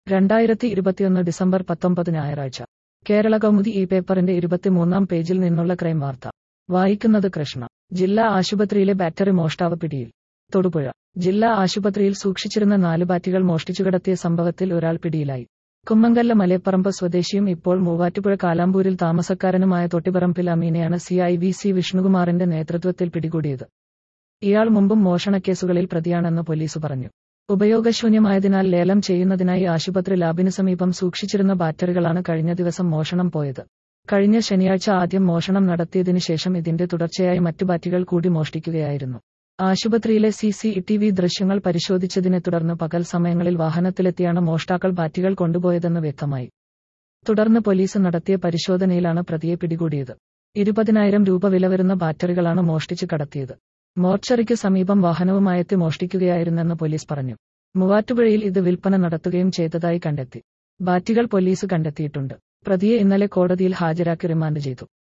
രണ്ടായിരത്തി ഇരുപത്തിയൊന്ന് ഡിസംബർ പത്തൊമ്പത് ഞായറാഴ്ച കേരള കൗമുദി ഈ പേപ്പറിന്റെ ഇരുപത്തിമൂന്നാം പേജിൽ നിന്നുള്ള ക്രൈം വാർത്ത വായിക്കുന്നത് കൃഷ്ണ ജില്ലാ ആശുപത്രിയിലെ ബാറ്ററി മോഷ്ടാവ് പിടിയിൽ തൊടുപുഴ ജില്ലാ ആശുപത്രിയിൽ സൂക്ഷിച്ചിരുന്ന നാല് ബാറ്റുകൾ മോഷ്ടിച്ചു കടത്തിയ സംഭവത്തിൽ ഒരാൾ പിടിയിലായി കുമ്മങ്കല്ല മലയപ്പറമ്പ് സ്വദേശിയും ഇപ്പോൾ മൂവാറ്റുപുഴ കാലാമ്പൂരിൽ താമസക്കാരനുമായ തൊട്ടിപ്പറമ്പിൽ അമീനെയാണ് സി ഐ വി സി വിഷ്ണുകുമാറിന്റെ നേതൃത്വത്തിൽ പിടികൂടിയത് ഇയാൾ മുമ്പും മോഷണക്കേസുകളിൽ പ്രതിയാണെന്ന് പോലീസ് പറഞ്ഞു ഉപയോഗശൂന്യമായതിനാൽ ലേലം ചെയ്യുന്നതിനായി ആശുപത്രി ലാബിന് സമീപം സൂക്ഷിച്ചിരുന്ന ബാറ്ററികളാണ് കഴിഞ്ഞ ദിവസം മോഷണം പോയത് കഴിഞ്ഞ ശനിയാഴ്ച ആദ്യം മോഷണം നടത്തിയതിനു ശേഷം ഇതിന്റെ തുടർച്ചയായി മറ്റു ബാറ്റുകൾ കൂടി മോഷ്ടിക്കുകയായിരുന്നു ആശുപത്രിയിലെ സി സി ടി വി ദൃശ്യങ്ങൾ പരിശോധിച്ചതിനെ തുടർന്ന് പകൽ സമയങ്ങളിൽ വാഹനത്തിലെത്തിയാണ് മോഷ്ടാക്കൾ ബാറ്റുകൾ കൊണ്ടുപോയതെന്ന് വ്യക്തമായി തുടർന്ന് പോലീസ് നടത്തിയ പരിശോധനയിലാണ് പ്രതിയെ പിടികൂടിയത് ഇരുപതിനായിരം രൂപ വില വരുന്ന ബാറ്ററികളാണ് മോഷ്ടിച്ചു കടത്തിയത് മോർച്ചറിക്ക് സമീപം വാഹനവുമായെത്തി മോഷ്ടിക്കുകയായിരുന്നെന്ന് പോലീസ് പറഞ്ഞു മൂവാറ്റുപുഴയിൽ ഇത് വിൽപ്പന നടത്തുകയും ചെയ്തതായി കണ്ടെത്തി ബാറ്റുകൾ പോലീസ് കണ്ടെത്തിയിട്ടുണ്ട് പ്രതിയെ ഇന്നലെ കോടതിയിൽ ഹാജരാക്കി റിമാൻഡ് ചെയ്തു